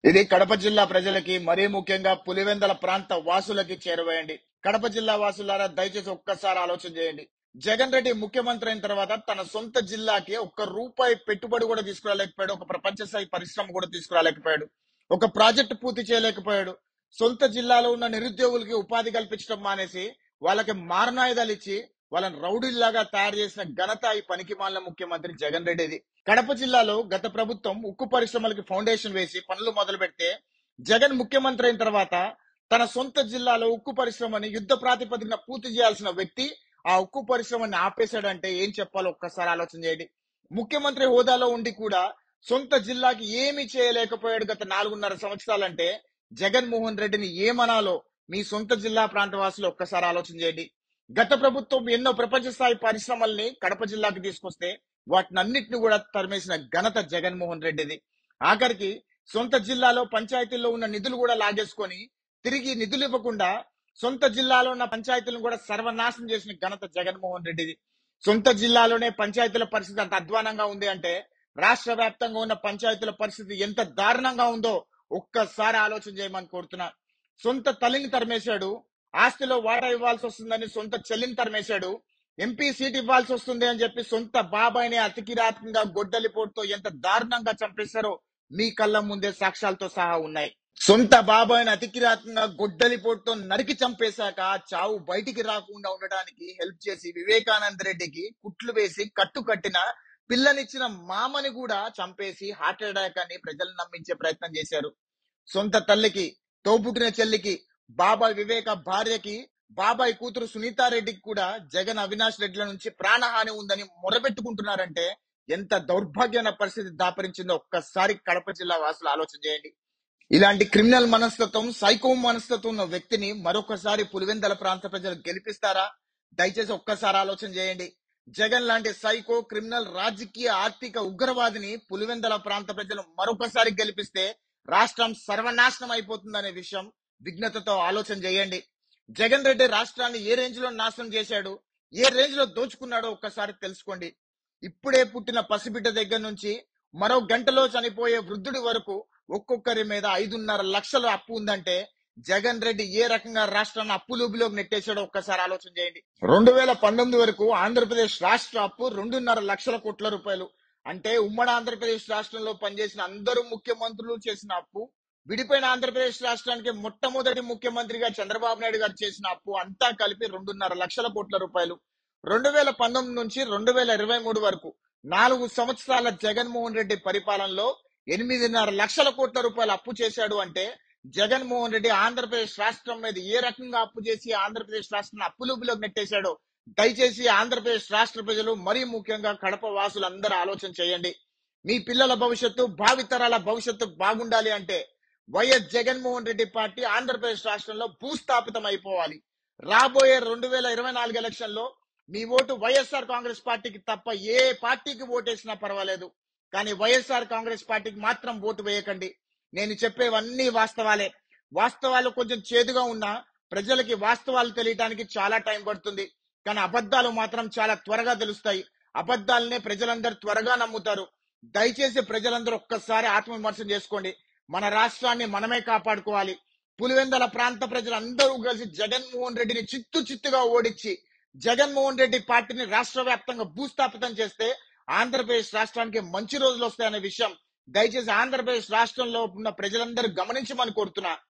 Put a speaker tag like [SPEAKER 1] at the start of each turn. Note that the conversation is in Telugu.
[SPEAKER 1] ఇది కడప జిల్లా ప్రజలకి మరీ ముఖ్యంగా పులివెందల ప్రాంత వాసులకి చేరువేయండి కడప జిల్లా వాసులారా దయచేసి ఒక్కసారి ఆలోచన చేయండి జగన్ రెడ్డి ముఖ్యమంత్రి అయిన తర్వాత తన సొంత జిల్లాకి ఒక్క రూపాయి పెట్టుబడి కూడా తీసుకురాలేకపోయాడు ఒక ప్రపంచ స్థాయి పరిశ్రమ కూడా తీసుకురాలేకపోయాడు ఒక ప్రాజెక్టు పూర్తి చేయలేకపోయాడు సొంత జిల్లాలో ఉన్న నిరుద్యోగులకి ఉపాధి కల్పించడం మానేసి వాళ్ళకి మారణాయుధాలు ఇచ్చి వాళ్ళని రౌడీల్లాగా తయారు చేసిన ఘనత ఈ పనికి మాలిన ముఖ్యమంత్రి జగన్ రెడ్డిది కడప జిల్లాలో గత ప్రభుత్వం ఉక్కు పరిశ్రమలకి ఫౌండేషన్ వేసి పనులు మొదలు పెడితే జగన్ ముఖ్యమంత్రి అయిన తర్వాత తన సొంత జిల్లాలో ఉక్కు పరిశ్రమని యుద్ధ ప్రాతిపదికన పూర్తి చేయాల్సిన వ్యక్తి ఆ ఉక్కు పరిశ్రమని ఆపేశాడంటే ఏం చెప్పాలో ఒక్కసారి ఆలోచన చేయండి ముఖ్యమంత్రి హోదాలో ఉండి కూడా సొంత జిల్లాకి ఏమీ చేయలేకపోయాడు గత నాలుగున్నర సంవత్సరాలంటే జగన్మోహన్ రెడ్డిని ఏమనాలో మీ సొంత జిల్లా ప్రాంతవాసులు ఒక్కసారి ఆలోచన చేయండి గత ప్రభుత్వం ఎన్నో ప్రపంచ స్థాయి పరిశ్రమల్ని కడప జిల్లాకి తీసుకొస్తే వాటిని అన్నిటిని కూడా తరిమేసిన ఘనత జగన్మోహన్ రెడ్డిది ఆఖరికి సొంత జిల్లాలో పంచాయతీల్లో ఉన్న నిధులు కూడా లాగేసుకొని తిరిగి నిధులు ఇవ్వకుండా సొంత జిల్లాలో ఉన్న పంచాయతీలను కూడా సర్వనాశనం చేసిన ఘనత జగన్మోహన్ రెడ్డిది సొంత జిల్లాలోనే పంచాయతీల పరిస్థితి అంత అధ్వానంగా ఉంది అంటే రాష్ట్ర వ్యాప్తంగా ఉన్న పంచాయతీల పరిస్థితి ఎంత దారుణంగా ఉందో ఒక్కసారి ఆలోచన చేయమని కోరుతున్నా సొంత తల్లిని తరిమేశాడు ఆస్తిలో వాటా ఇవ్వాల్సి వస్తుందని సొంత చెల్లిని తరిమేశాడు ఎంపీ సీట్ ఇవ్వాల్సి వస్తుంది అని చెప్పి సొంత బాబాయిని అతికిరాత్మకంగా గొడ్డలిపోటుతో ఎంత దారుణంగా చంపేశారో మీ కళ్ళ ముందే సాక్ష్యాలతో సహా ఉన్నాయి సొంత బాబాయిని అతికిరాత్మకంగా గొడ్డలిపోటుతో నరికి చంపేశాక ఆ చావు బయటికి రాకుండా ఉండడానికి హెల్ప్ చేసి వివేకానంద రెడ్డికి కుట్లు వేసి కట్టు కట్టిన పిల్లనిచ్చిన మామని కూడా చంపేసి హార్ట్ అటాక్ అని ప్రజలను నమ్మించే ప్రయత్నం చేశారు సొంత తల్లికి తోబుట్టిన చెల్లికి బాబాయ్ వివేక భార్యకి బాబాయ్ కూతురు సునీతారెడ్డికి కూడా జగన్ అవినాష్ రెడ్డిల నుంచి ప్రాణహాని ఉందని మొరబెట్టుకుంటున్నారంటే ఎంత దౌర్భాగ్యమైన పరిస్థితి దాపరించిందో ఒక్కసారి కడప జిల్లా వాసులు ఆలోచన చేయండి ఇలాంటి క్రిమినల్ మనస్తత్వం సైకో మనస్తత్వం ఉన్న వ్యక్తిని మరొకసారి పులివెందల ప్రాంత ప్రజలు గెలిపిస్తారా దయచేసి ఒక్కసారి ఆలోచన చేయండి జగన్ లాంటి సైకో క్రిమినల్ రాజకీయ ఆర్థిక ఉగ్రవాదిని పులివెందల ప్రాంత ప్రజలు మరొకసారి గెలిపిస్తే రాష్ట్రం సర్వనాశనం అయిపోతుందనే విషయం విఘ్నతతో ఆలోచన చేయండి జగన్ రెడ్డి రాష్ట్రాన్ని ఏ రేంజ్ లో నాశనం చేశాడు ఏ రేంజ్ లో దోచుకున్నాడో ఒక్కసారి తెలుసుకోండి ఇప్పుడే పుట్టిన పసిబిడ్డ దగ్గర నుంచి మరో గంటలో చనిపోయే వృద్ధుడి వరకు ఒక్కొక్కరి మీద ఐదున్నర లక్షల అప్పు ఉందంటే జగన్ రెడ్డి ఏ రకంగా రాష్ట్రాన్ని అప్పులూబిలోకి నెట్టేశాడో ఒక్కసారి ఆలోచన చేయండి రెండు వేల పంతొమ్మిది వరకు ఆంధ్రప్రదేశ్ రాష్ట్ర అప్పు రెండున్నర లక్షల కోట్ల రూపాయలు అంటే ఉమ్మడి ఆంధ్రప్రదేశ్ రాష్ట్రంలో పనిచేసిన అందరూ ముఖ్యమంత్రులు చేసిన అప్పు విడిపోయిన ఆంధ్రప్రదేశ్ రాష్ట్రానికి మొట్టమొదటి ముఖ్యమంత్రిగా చంద్రబాబు నాయుడు గారు చేసిన అప్పు అంతా కలిపి రెండున్నర లక్షల కోట్ల రూపాయలు రెండు వేల పంతొమ్మిది నుంచి రెండు వేల ఇరవై మూడు వరకు నాలుగు సంవత్సరాల జగన్మోహన్ రెడ్డి పరిపాలనలో ఎనిమిదిన్నర లక్షల కోట్ల రూపాయలు అప్పు చేశాడు అంటే జగన్మోహన్ రెడ్డి ఆంధ్రప్రదేశ్ రాష్ట్రం మీద ఏ రకంగా అప్పు చేసి ఆంధ్రప్రదేశ్ రాష్ట్రాన్ని అప్పులూబిలోకి నెట్టేశాడో దయచేసి ఆంధ్రప్రదేశ్ రాష్ట్ర ప్రజలు మరీ ముఖ్యంగా కడప వాసులు అందరూ ఆలోచన చేయండి మీ పిల్లల భవిష్యత్తు భావితరాల భవిష్యత్తు బాగుండాలి అంటే వైఎస్ జగన్మోహన్ రెడ్డి పార్టీ ఆంధ్రప్రదేశ్ రాష్ట్రంలో భూస్థాపితం అయిపోవాలి రాబోయే రెండు వేల ఇరవై నాలుగు ఎలక్షన్ లో మీ ఓటు వైఎస్ఆర్ కాంగ్రెస్ పార్టీకి తప్ప ఏ పార్టీకి ఓటేసినా పర్వాలేదు కానీ వైఎస్ఆర్ కాంగ్రెస్ పార్టీకి మాత్రం ఓటు వేయకండి నేను చెప్పేవన్నీ వాస్తవాలే వాస్తవాలు కొంచెం చేదుగా ఉన్నా ప్రజలకి వాస్తవాలు తెలియటానికి చాలా టైం పడుతుంది కానీ అబద్ధాలు మాత్రం చాలా త్వరగా తెలుస్తాయి అబద్ధాలనే ప్రజలందరూ త్వరగా నమ్ముతారు దయచేసి ప్రజలందరూ ఒక్కసారి ఆత్మవిమర్శనం చేసుకోండి మన రాష్ట్రాన్ని మనమే కాపాడుకోవాలి పులివెందల ప్రాంత ప్రజలందరూ కలిసి జగన్మోహన్ రెడ్డిని చిత్తు చిత్తుగా ఓడించి జగన్మోహన్ రెడ్డి పార్టీని రాష్ట్ర వ్యాప్తంగా భూస్థాపితం చేస్తే ఆంధ్రప్రదేశ్ రాష్ట్రానికి మంచి రోజులు వస్తాయనే విషయం దయచేసి ఆంధ్రప్రదేశ్ రాష్ట్రంలో ఉన్న ప్రజలందరూ గమనించమని కోరుతున్నా